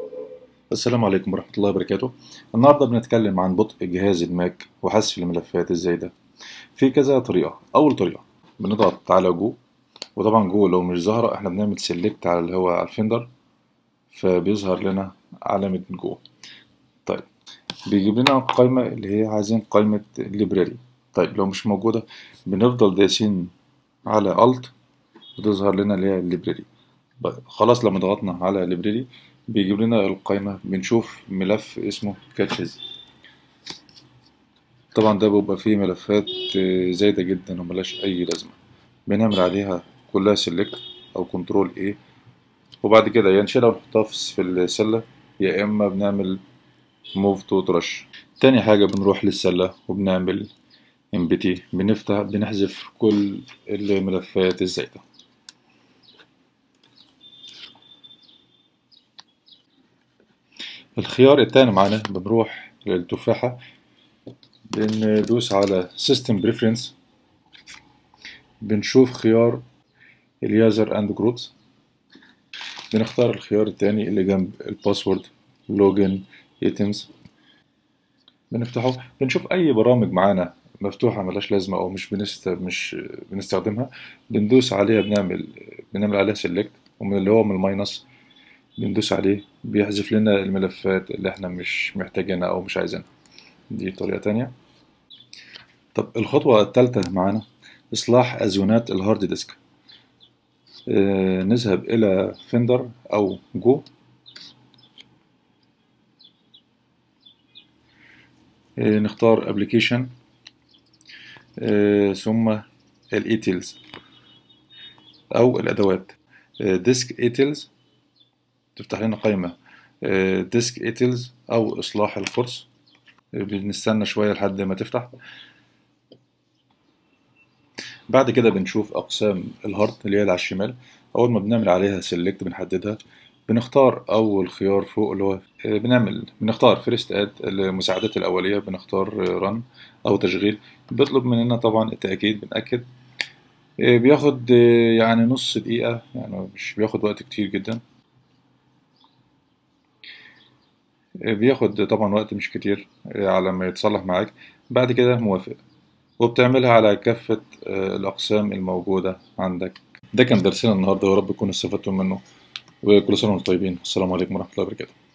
السلام عليكم ورحمة الله وبركاته النهاردة بنتكلم عن بطء جهاز الماك وحذف الملفات ازاي ده في كذا طريقة أول طريقة بنضغط على جو وطبعا جو لو مش ظاهرة احنا بنعمل سيلكت على اللي هو على الفندر فبيظهر لنا علامة جو طيب بيجيب لنا قائمة اللي هي عايزين قائمة الليبراري طيب لو مش موجودة بنفضل دايسين على الت بتظهر لنا اللي هي الليبراري خلاص لما ضغطنا على الليبراري بيجيب لنا القائمة بنشوف ملف اسمه كاتشز طبعا ده بيبقى فيه ملفات زايدة جدا وملاش أي لازمة بنعمل عليها كلها سيلكت أو كنترول A وبعد كده يا نشيلها ونحطها في السلة يا إما بنعمل موف تو ترش تاني حاجة بنروح للسلة وبنعمل امبتي بنفتح بنحذف كل الملفات الزايدة الخيار التاني معانا بنروح للتفاحة بندوس على System Preference بنشوف خيار اليازر اند جروبس بنختار الخيار التاني اللي جنب الباسورد لوجن ايتمز بنفتحه بنشوف اي برامج معانا مفتوحة ملهاش لازمة او مش بنست مش بنستخدمها بندوس عليها بنعمل بنعمل عليها سيلكت ومن اللي هو من الماينس بندوس عليه بيحذف لنا الملفات اللي احنا مش محتاجينها او مش عايزينها دي طريقة تانية طب الخطوة التالتة معانا إصلاح أزونات الهارد ديسك آه نذهب إلى فندر أو جو آه نختار ابلكيشن آه ثم الايتيلز أو الأدوات ديسك ايتيلز تفتح لنا قائمة ديسك ايتيلز أو إصلاح القرص بنستنى شوية لحد ما تفتح بعد كده بنشوف أقسام الهارد اللي هي على الشمال أول ما بنعمل عليها سيلكت بنحددها بنختار أول خيار فوق اللي هو بنعمل بنختار فيرست اد المساعدات الأولية بنختار رن أو تشغيل بيطلب مننا طبعا التأكيد بنأكد بياخد يعني نص دقيقة يعني مش بياخد وقت كتير جدا بياخد طبعا وقت مش كتير على ما يتصلح معاك بعد كده موافق وبتعملها على كافة الأقسام الموجودة عندك ده كان درسنا النهاردة ويا رب تكونوا استفدتم منه وكل سنة وانتم طيبين السلام عليكم ورحمة الله وبركاته